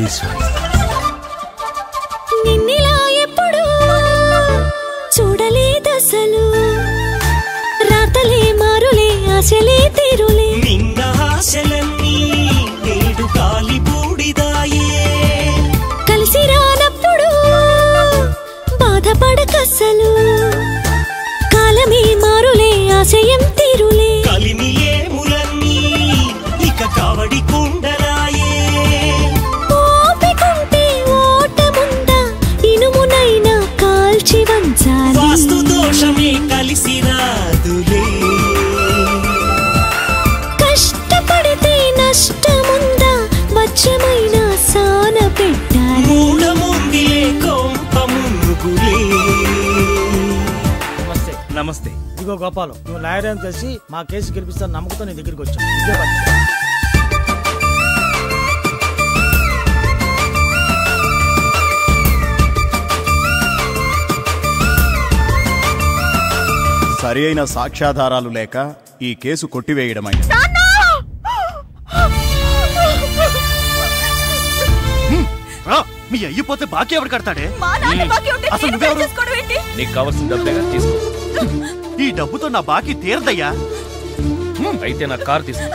ఈశ్వర్ నిన్నిలా ఎప్పుడు చూడలేదసలు రాతలే మారులే ఆశలే తీరులే నిన్న ఆశలన్నీ నేడు కాలి బూడిదాయే కలిసి రానప్పుడు బాధపడకసలు కాలమే మారులే ఆశయం తీరులే కలిమిలేములన్నీ ఇక కావడి కుండలాయే ఓపికుంటే ఓటముందా ఇనుమునైనా కాల్చి వంచాలి వాస్తు దోషమే కలిసి రాదులే కష్టపడితే నష్టముందా మత్స్యమైన సాన పెట్టాలి మూఢముందిలే కొంప మునుగులే నమస్తే నమస్తే ఇదిగో గోపాలం నువ్వు లాయర్ అని తెలిసి మా కేసు గెలిపిస్తాను నమ్మకంతో నీ దగ్గరికి వచ్చాను ఇదే పని. సరి అయిన సాక్ష్యాధారాలు లేక ఈ కేసు కొట్టివేయడమైనది రా మీ అయ్యిపోతే బాకీ ఎవరు కడతాడే మా నాన్న బాకీ ఉంటే అసలు నేను నువ్వెవరు? పెళ్లి చేసుకోవడం ఏంటి నీకు కావాల్సిన డబ్బేగా తీసుకో ఈ డబ్బుతో నా బాకీ తీరదయ్యా అయితే నా కార్ తీసుకో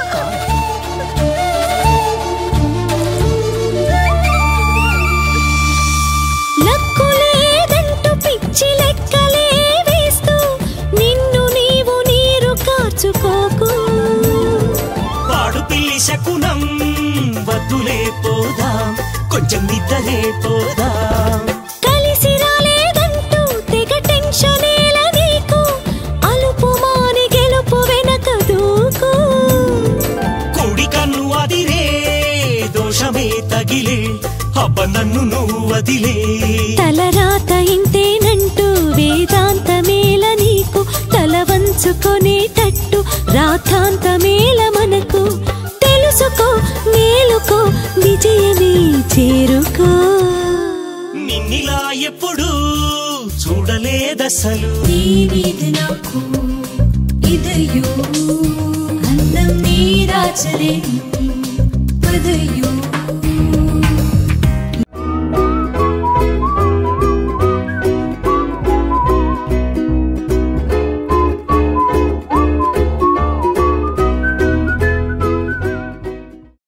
లక్కు లేదంటూ పిచ్చి లెక్కలే వేస్తూ నిన్ను నీవు నీరు కార్చుకోకు పాడు పిల్లి శకునం వద్దులే పోదాం కొంచెం నిద్రలే పోదాం కలిసి రాలేదంటూ తెగ టెన్షనేల నీకు అలుపు మాని గెలుపు వెనక దూకు కుడి కన్ను అదిరే దోషమే తగిలే అబ్బ నన్ను నువ్వు వదిలే తలరాత ఇంతేనంటూ వేదాంతమేల నీకు తల వంచుకొనేటట్టు రాతాంతమేల మనకు తెలుసుకో మేలుకో విజయమే చేరుకో నిన్నిలా ఎప్పుడు చూడలేదసలు నీ మీద నాకు ఇదయో అందం నీ రాచలే పదయో